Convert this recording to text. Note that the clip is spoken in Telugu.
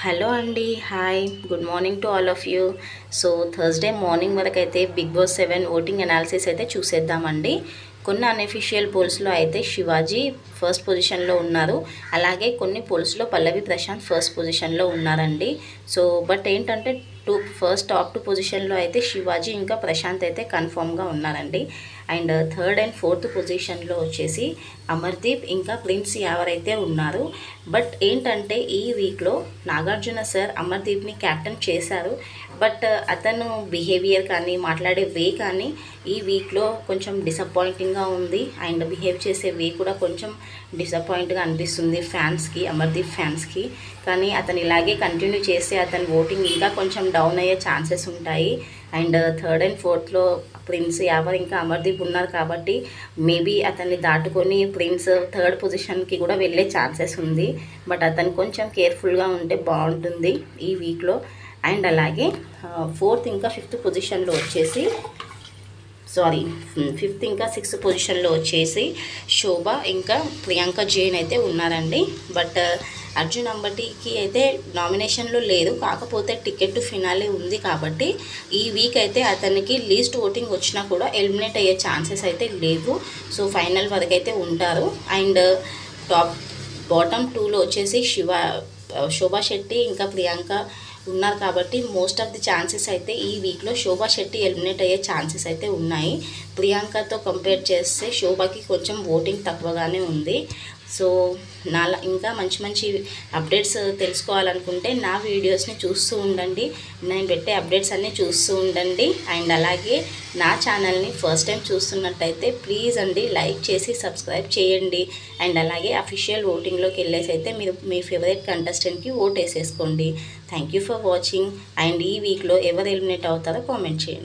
హలో అండి hi good morning to all of you so Thursday morning వరకు అయితే Bigg Boss seven voting analysis అయితే చూసేద్దామండి కొన్ని అన్అఫిషియల్ పోల్స్లో అయితే శివాజీ ఫస్ట్ పొజిషన్లో ఉన్నారు అలాగే కొన్ని పోల్స్లో పల్లవి ప్రశాంత్ ఫస్ట్ పొజిషన్లో ఉన్నారండి సో బట్ ఏంటంటే టూ ఫస్ట్ టాప్ టూ పొజిషన్లో అయితే శివాజీ ఇంకా ప్రశాంత్ అయితే కన్ఫామ్గా ఉన్నారండి అండ్ థర్డ్ అండ్ ఫోర్త్ పొజిషన్లో వచ్చేసి అమర్దీప్ ఇంకా ప్రిన్స్ యావర్ అయితే ఉన్నారు బట్ ఏంటంటే ఈ వీక్లో నాగార్జున సార్ అమర్దీప్ని క్యాప్టెన్ చేశారు బట్ అతను బిహేవియర్ కానీ మాట్లాడే వే కానీ ఈ వీక్లో కొంచెం డిసప్పాయింటింగ్గా ఉంది అండ్ బిహేవ్ చేసే వే కూడా కొంచెం డిసప్పాయింట్గా అనిపిస్తుంది ఫ్యాన్స్కి అమర్దీప్ ఫ్యాన్స్కి కానీ అతను ఇలాగే కంటిన్యూ చేస్తే అతని ఓటింగ్ ఇంకా కొంచెం డౌన్ అయ్యే ఛాన్సెస్ ఉంటాయి అండ్ థర్డ్ అండ్ ఫోర్త్లో ప్రిన్స్ యావర్ ఇంకా అమర్దీప్ ఉన్నారు కాబట్టి మేబీ అతన్ని దాటుకొని ప్రిన్స్ థర్డ్ పొజిషన్కి కూడా వెళ్ళే ఛాన్సెస్ ఉంది బట్ అతను కొంచెం కేర్ఫుల్గా ఉంటే బాగుంటుంది ఈ వీక్లో అండ్ అలాగే ఫోర్త్ ఇంకా ఫిఫ్త్ పొజిషన్లో వచ్చేసి సారీ ఫిఫ్త్ ఇంకా సిక్స్త్ పొజిషన్లో వచ్చేసి శోభ ఇంకా ప్రియాంక జైన్ అయితే ఉన్నారండి బట్ అర్జున్ అంబటికి అయితే నామినేషన్లో లేదు కాకపోతే టికెట్ ఫినాలే ఉంది కాబట్టి ఈ వీక్ అయితే అతనికి లీస్ట్ ఓటింగ్ వచ్చినా కూడా ఎలిమినేట్ అయ్యే ఛాన్సెస్ అయితే లేవు సో ఫైనల్ వరకు అయితే ఉంటారు అండ్ టాప్ బాటమ్ టూలో వచ్చేసి శివ శోభా శెట్టి ఇంకా ప్రియాంక ఉన్నారు కాబట్టి మోస్ట్ ఆఫ్ ది ఛాన్సెస్ అయితే ఈ వీక్లో శోభా శెట్టి ఎలిమినేట్ అయ్యే ఛాన్సెస్ అయితే ఉన్నాయి ప్రియాంకతో కంపేర్ చేస్తే శోభాకి కొంచెం ఓటింగ్ తక్కువగానే ఉంది సో నా ఇంకా మంచి మంచి అప్డేట్స్ తెలుసుకోవాలనుకుంటే నా వీడియోస్ని చూస్తూ ఉండండి నేను పెట్టే అప్డేట్స్ అన్నీ చూస్తూ ఉండండి అండ్ అలాగే నా ఛానల్ని ఫస్ట్ టైం చూస్తున్నట్టయితే ప్లీజ్ అండి లైక్ చేసి సబ్స్క్రైబ్ చేయండి అండ్ అలాగే అఫీషియల్ ఓటింగ్లోకి వెళ్ళేసి అయితే మీరు మీ ఫేవరెట్ కంటెస్టెంట్కి ఓట్ వేసేసుకోండి thank you for watching and ఈ వీక్లో ఎవరు ఎలిమినేట్ అవుతారో కామెంట్ చేయండి